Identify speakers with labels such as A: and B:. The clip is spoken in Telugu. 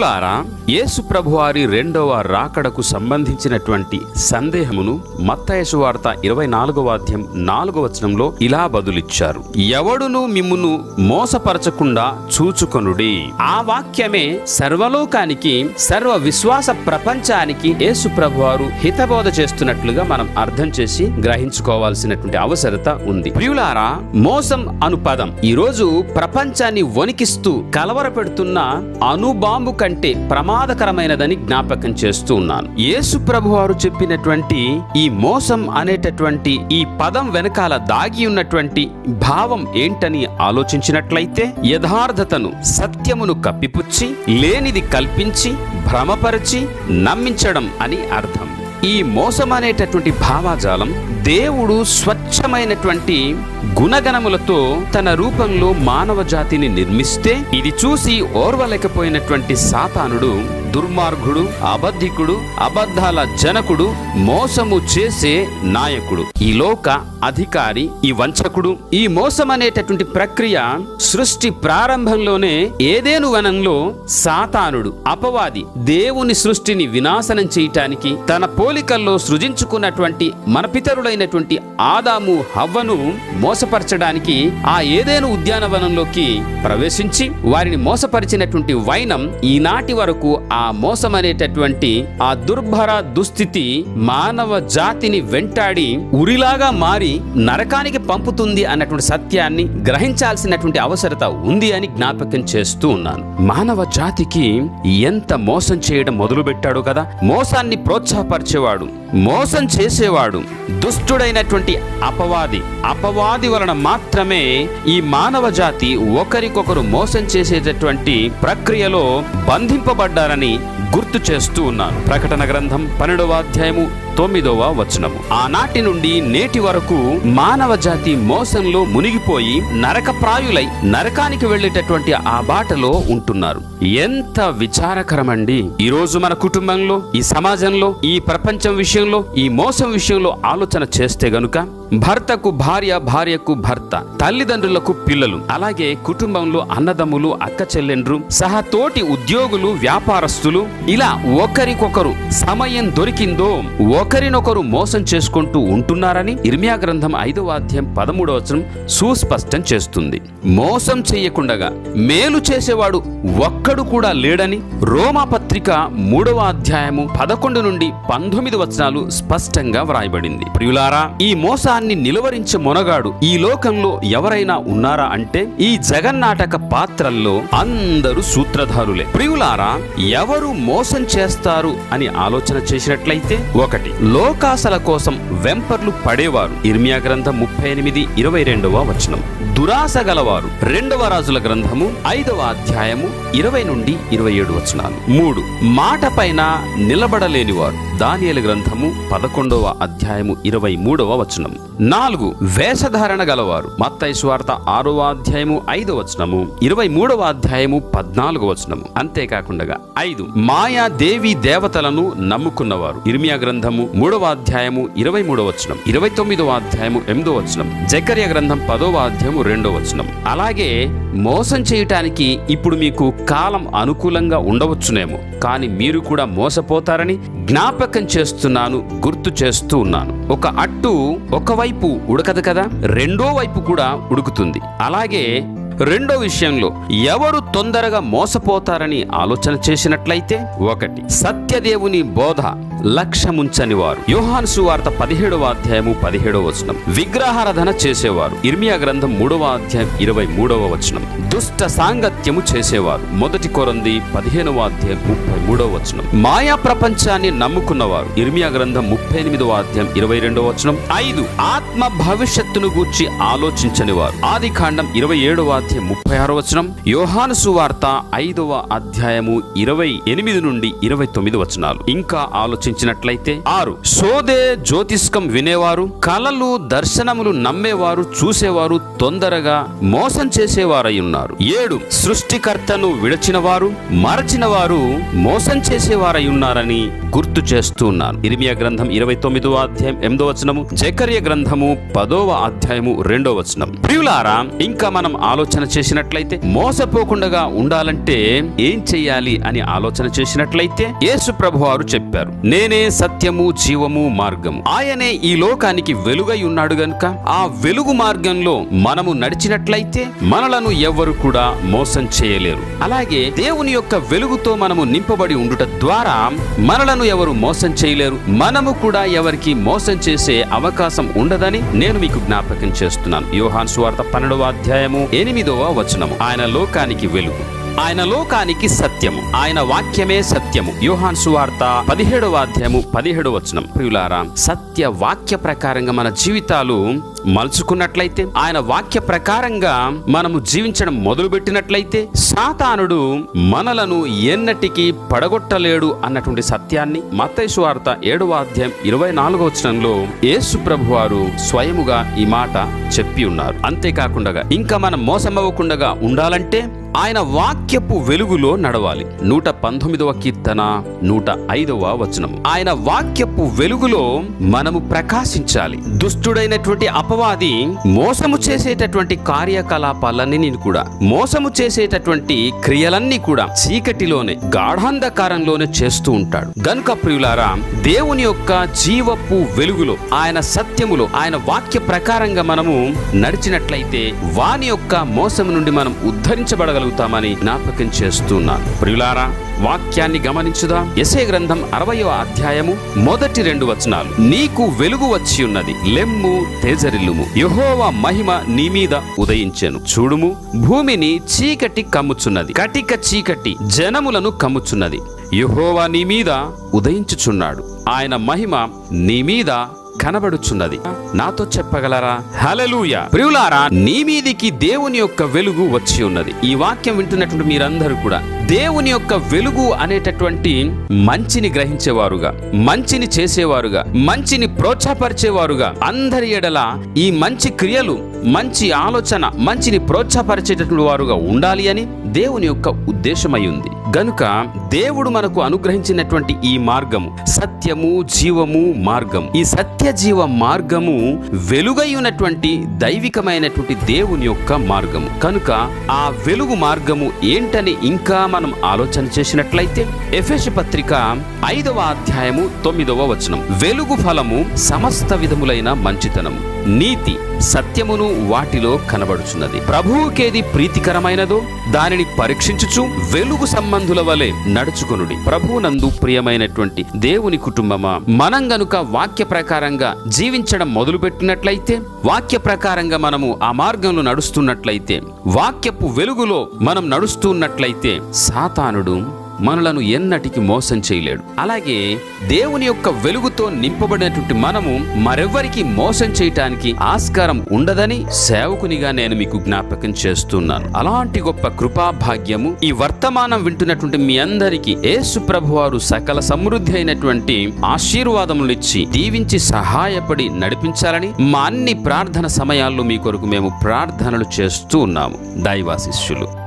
A: ప్రియులారా యేసు ప్రభువారి రెండవ రాకడకు సంబంధించినటువంటి సందేహమును మత్తయసు వార్త ఇరవై నాలుగవ అధ్యాయం నాలుగవ వచనంలో ఇలా బదులిచ్చారు ఎవడును మిమ్మును మోసపరచకుండా చూచుకొనుడి ఆ వాక్యమే సర్వలోకానికి సర్వ విశ్వాస ప్రపంచానికి యేసు ప్రభువారు హితబోధ చేస్తున్నట్లుగా మనం అర్థం చేసి గ్రహించుకోవాల్సినటువంటి అవసరత ఉంది ప్రియులారా మోసం అను పదం ఈ రోజు ప్రపంచాన్ని వణికిస్తూ కలవరపెడుతున్న అణుబాంబు కంటే ప్రమాదకరమైనదని జ్ఞాపకం చేస్తూ ఉన్నాను యేసు ప్రభువారు చెప్పినటువంటి ఈ మోసం అనేటటువంటి ఈ పదం వెనకాల దాగి ఉన్నటువంటి భావం ఏంటని ఆలోచించినట్లయితే యథార్థతను సత్యమును కప్పిపుచ్చి లేనిది కల్పించి భ్రమపరిచి నమ్మించడం అని అర్థం ఈ మోసం అనేటటువంటి భావాజాలం దేవుడు స్వచ్ఛమైనటువంటి గుణగణములతో తన రూపంలో మానవ జాతిని నిర్మిస్తే ఇది చూసి ఓర్వలేకపోయినటువంటి సాతానుడు దుర్మార్గుడు అబద్ధికుడు అబద్ధాల జనకుడు మోసము చేసే నాయకుడు ఈ లోక అధికారి ఈ వంచకుడు ఈ మోసం అనేటటువంటి ప్రక్రియ సృష్టి ప్రారంభంలోనే ఏదేను వనంలో సాతానుడు అపవాది దేవుని సృష్టిని వినాశనం చేయటానికి తన పోలికల్లో సృజించుకున్నటువంటి మన పితరులైనటువంటి ఆదాము హవ్వను మోసపరచడానికి ఆ ఏదేను ఉద్యానవనంలోకి ప్రవేశించి వారిని మోసపరిచినటువంటి వైనం ఈనాటి వరకు ఆ మోసం అనేటటువంటి ఆ దుర్భర దుస్థితి మానవ జాతిని వెంటాడి ఉరిలాగా మారి నరకానికి పంపుతుంది అన్నటువంటి సత్యాన్ని గ్రహించాల్సినటువంటి అవసరత ఉంది అని జ్ఞాపకం చేస్తూ ఉన్నాను మానవ జాతికి ఎంత మోసం చేయడం మొదలుపెట్టాడు కదా మోసాన్ని ప్రోత్సాహపరిచేవాడు మోసం చేసేవాడు దుష్టుడైనటువంటి అపవాది అపవాది వలన మాత్రమే ఈ మానవ జాతి ఒకరికొకరు మోసం చేసేటటువంటి ప్రక్రియలో బంధింపబడ్డారని గుర్తు చేస్తూ ఉన్నాను ప్రకటన గ్రంథం పన్నెండవ అధ్యాయము తొమ్మిదవ వచనము ఆనాటి నుండి నేటి వరకు మానవ జాతి మోసంలో మునిగిపోయి నరకప్రాయులై నరకానికి వెళ్ళేటటువంటి ఆ బాటలో ఉంటున్నారు ఎంత విచారకరమండి ఈ రోజు మన కుటుంబంలో ఈ సమాజంలో ఈ ప్రపంచం విషయంలో ఈ మోసం విషయంలో ఆలోచన చేస్తే గనుక భర్తకు భార్య భార్యకు భర్త తల్లిదండ్రులకు పిల్లలు అలాగే కుటుంబంలో అన్నదమ్ములు అక్క చెల్లెండ్రు సహా తోటి ఉద్యోగులు వ్యాపారస్తులు ఇలా ఒకరికొకరు సమయం దొరికిందో ఒకరినొకరు మోసం చేసుకుంటూ ఉంటున్నారని ఇర్మియా గ్రంథం ఐదవ అధ్యాయం పదమూడవ వచనం సుస్పష్టం చేస్తుంది మోసం చేయకుండగా మేలు చేసేవాడు ఒక్కడు కూడా లేడని రోమా పత్రిక మూడవ అధ్యాయము పదకొండు నుండి పంతొమ్మిది వచనాలు స్పష్టంగా వ్రాయబడింది ప్రియులారా ఈ మోసాన్ని నిలువరించే మొనగాడు ఈ లోకంలో ఎవరైనా ఉన్నారా అంటే ఈ జగన్నాటక పాత్రల్లో అందరూ సూత్రధారులే ప్రియులారా ఎవరు మోసం చేస్తారు అని ఆలోచన చేసినట్లయితే ఒకటి లోకాసల కోసం వెంపర్లు పడేవారు ఇర్మియా గ్రంథం ముప్పై ఎనిమిది ఇరవై రెండవ వచనం దురాశ గలవారు రెండవ రాజుల గ్రంథము ఐదవ అధ్యాయము ఇరవై నుండి ఇరవై ఏడు వచనాలు మూడు మాట పైన నిలబడలేనివారు దానియేలు గ్రంథము పదకొండవ అధ్యాయము ఇరవై మూడవ వచనం నాలుగు వేషధారణ గలవారు మత్తయి సువార్త ఆరవ అధ్యాయము ఐదవ వచనము ఇరవై మూడవ అధ్యాయము పద్నాలుగవ వచనము అంతేకాకుండా ఐదు మాయా దేవి దేవతలను నమ్ముకున్నవారు ఇర్మియా గ్రంథము మూడవ అధ్యాయము ఇరవై మూడవ వచనం ఇరవై తొమ్మిదవ అధ్యాయము ఎనిమిదవ వచనం జకర్య గ్రంథం పదవ అధ్యాయము రెండవ వచనం అలాగే మోసం చేయటానికి ఇప్పుడు మీకు కాలం అనుకూలంగా ఉండవచ్చునేమో కానీ మీరు కూడా మోసపోతారని జ్ఞాపకం చేస్తున్నాను గుర్తు చేస్తూ ఉన్నాను ఒక అట్టు ఒకవైపు ఉడకదు కదా రెండో వైపు కూడా ఉడుకుతుంది అలాగే రెండో విషయంలో ఎవరు తొందరగా మోసపోతారని ఆలోచన చేసినట్లయితే ఒకటి సత్యదేవుని బోధ లక్ష్యముంచని వారు యోహాను సువార్త పదిహేడవ అధ్యాయము పదిహేడవ వచనం విగ్రహారాధన చేసేవారు ఇర్మియా గ్రంథం మూడవ అధ్యాయం ఇరవై మూడవ వచనం దుష్ట సాంగత్యము చేసేవారు మొదటి కొరంది పదిహేనవ అధ్యాయం ముప్పై మూడవ వచనం మాయా ప్రపంచాన్ని నమ్ముకున్నవారు ఇర్మియా గ్రంథం ముప్పై ఎనిమిదవ అధ్యాయం ఇరవై రెండవ వచనం ఐదు ఆత్మ భవిష్యత్తును గూర్చి ఆలోచించని వారు ఆది కాండం ఇరవై ఏడవ అధ్యాయం ముప్పై ఆరో వచనం యోహాను సువార్త ఐదవ అధ్యాయము ఇరవై ఎనిమిది నుండి ఇరవై తొమ్మిది వచనాలు ఇంకా ఆలోచించినట్లయితే ఆరు సోదే జ్యోతిష్కం వినేవారు కలలు దర్శనములు నమ్మేవారు చూసేవారు తొందరగా మోసం చేసేవారై ఉన్నారు ఏడు సృష్టికర్తను విడచిన వారు మరచిన వారు మోసం చేసేవారై ఉన్నారని గుర్తు చేస్తూ ఉన్నాను ఇరిమియా గ్రంథం ఇరవై తొమ్మిదవ అధ్యాయం ఎనిమిదో వచనము జకర్య గ్రంథము పదవ అధ్యాయము రెండో వచనం ప్రియులారా ఇంకా మనం ఆలోచన ఆలోచన చేసినట్లయితే మోసపోకుండా ఉండాలంటే ఏం చెయ్యాలి అని ఆలోచన చేసినట్లయితే యేసు ప్రభు వారు చెప్పారు నేనే సత్యము జీవము మార్గము ఆయనే ఈ లోకానికి వెలుగై ఉన్నాడు గనుక ఆ వెలుగు మార్గంలో మనము నడిచినట్లయితే మనలను ఎవ్వరు కూడా మోసం చేయలేరు అలాగే దేవుని యొక్క వెలుగుతో మనము నింపబడి ఉండుట ద్వారా మనలను ఎవరు మోసం చేయలేరు మనము కూడా ఎవరికి మోసం చేసే అవకాశం ఉండదని నేను మీకు జ్ఞాపకం చేస్తున్నాను యోహాన్ సువార్త పన్నెండవ అధ్యాయము ఎనిమిదవ వచనము ఆయన లోకానికి వెలుగు ఆయన లోకానికి సత్యము ఆయన వాక్యమే సత్యము యోహాన్ సువార్త పదిహేడవ అధ్యాయము పదిహేడవ వచనం ప్రియులారా సత్య వాక్య ప్రకారంగా మన జీవితాలు మలుచుకున్నట్లయితే ఆయన వాక్య ప్రకారంగా మనము జీవించడం మొదలుపెట్టినట్లయితే సాతానుడు మనలను ఎన్నటికీ పడగొట్టలేడు అన్నటువంటి సత్యాన్ని మత్తయి సువార్త ఏడవ అధ్యాయం ఇరవై నాలుగవ వచనంలో యేసు ప్రభు వారు స్వయముగా ఈ మాట చెప్పి ఉన్నారు అంతేకాకుండా ఇంకా మనం మోసమవ్వకుండా ఉండాలంటే ఆయన వాక్యపు వెలుగులో నడవాలి నూట పంతొమ్మిదవ కీర్తన నూట ఐదవ వచనం ఆయన వాక్యపు వెలుగులో మనము ప్రకాశించాలి దుష్టుడైనటువంటి అపవాది మోసము చేసేటటువంటి కార్యకలాపాలన్నీ కూడా మోసము చేసేటటువంటి క్రియలన్నీ కూడా చీకటిలోనే గాఢాంధకారంలోనే చేస్తూ ఉంటాడు గనుక ప్రియులారా దేవుని యొక్క జీవపు వెలుగులో ఆయన సత్యములో ఆయన వాక్య ప్రకారంగా మనము నడిచినట్లయితే వాని యొక్క మోసం నుండి మనం ఉద్ధరించబడగలుగుతామని జ్ఞాపకం చేస్తున్నాను ప్రియులారా వాక్యాన్ని గమనించుదా ఎసే గ్రంథం అరవయవ అధ్యాయము మొదటి రెండు వచనాలు నీకు వెలుగు వచ్చి ఉన్నది లెమ్ము తేజరిల్లుము యెహోవా మహిమ నీ మీద ఉదయించెను చూడుము భూమిని చీకటి కమ్ముచున్నది కటిక చీకటి జనములను కమ్ముచున్నది యెహోవా నీ మీద ఉదయించుచున్నాడు ఆయన మహిమ నీ మీద కనబడుచున్నది నాతో చెప్పగలరా హలలుయ ప్రియులారా నీ మీదికి దేవుని యొక్క వెలుగు వచ్చి ఉన్నది ఈ వాక్యం వింటున్నటువంటి మీరందరూ కూడా దేవుని యొక్క వెలుగు అనేటటువంటి మంచిని గ్రహించేవారుగా మంచిని చేసేవారుగా మంచిని ప్రోత్సాహపరిచేవారుగా అందరి ఎడల ఈ మంచి క్రియలు మంచి ఆలోచన మంచిని ప్రోత్సాహపరిచేటటువంటి వారుగా ఉండాలి అని దేవుని యొక్క ఉద్దేశమై ఉంది గనుక దేవుడు మనకు అనుగ్రహించినటువంటి ఈ మార్గము సత్యము జీవము మార్గం ఈ సత్య జీవ మార్గము వెలుగై ఉన్నటువంటి దైవికమైనటువంటి దేవుని యొక్క మార్గము కనుక ఆ వెలుగు మార్గము ఏంటని ఇంకా మనం ఆలోచన చేసినట్లయితే ఎఫెష పత్రిక ఐదవ అధ్యాయము తొమ్మిదవ వచనం వెలుగు ఫలము సమస్త విధములైన మంచితనము నీతి సత్యమును వాటిలో కనబడుచున్నది ప్రభువుకేది ప్రీతికరమైనదో దానిని పరీక్షించుచు వెలుగు సంబంధుల వలె నడుచుకొనుడి ప్రభువునందు ప్రియమైనటువంటి దేవుని కుటుంబమా మనం గనుక వాక్య ప్రకారంగా జీవించడం మొదలుపెట్టినట్లయితే వాక్య ప్రకారంగా మనము ఆ మార్గంలో నడుస్తున్నట్లయితే వాక్యపు వెలుగులో మనం నడుస్తున్నట్లయితే సాతానుడు మనలను ఎన్నటికి మోసం చేయలేడు అలాగే దేవుని యొక్క వెలుగుతో నింపబడినటువంటి మనము మరెవ్వరికి మోసం చేయటానికి ఆస్కారం ఉండదని సేవకునిగా నేను మీకు జ్ఞాపకం చేస్తున్నాను అలాంటి గొప్ప కృపా భాగ్యము ఈ వర్తమానం వింటున్నటువంటి మీ అందరికీ యేసు ప్రభువారు సకల సమృద్ధి అయినటువంటి ఆశీర్వాదములు ఇచ్చి దీవించి సహాయపడి నడిపించాలని మా అన్ని ప్రార్థన సమయాల్లో మీ కొరకు మేము ప్రార్థనలు చేస్తూ ఉన్నాము దైవాశిష్యులు